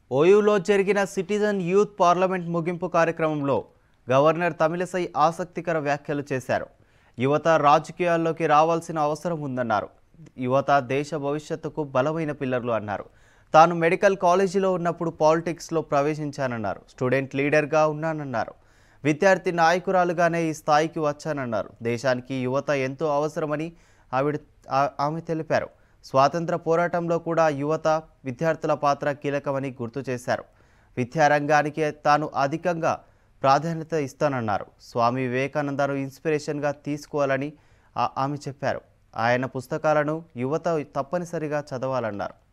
ఓయూలో జరిగిన citizen youth parliament ముగింపు కార్యక్రమంలో గవర్నర్ తమిళసై ఆసక్తికర వ్యాఖ్యలు చేశారు యువత రాజకీయాల్లోకి రావాల్సిన అవసరం ఉందన్నారు యువత దేశ భవిష్యత్తుకు బలమైన పిల్లర్లు అన్నారు తాను మెడికల్ కాలేజీలో ఉన్నప్పుడు పాలిటిక్స్లో ప్రవేశించానన్నారు స్టూడెంట్ లీడర్గా ఉన్నానన్నారు విద్యార్థి నాయకురాలుగానే ఈ స్థాయికి వచ్చానన్నారు దేశానికి యువత ఎంతో అవసరమని ఆవిడ ఆ- ఆమె తెలిపారు స్వాతంత్ర పోరాటంలో కూడా యువత విద్యార్థుల పాత్ర కీలకమని గుర్తు చేశారు విద్యారంగానికి తాను అధికంగా ప్రాధాన్యత ఇస్తానన్నారు స్వామి వివేకానందను ఇన్స్పిరేషన్గా తీసుకోవాలని ఆ- ఆమె చెప్పారు ఆయన పుస్తకాలను యువత తప్పనిసరిగా చదవాలన్నారు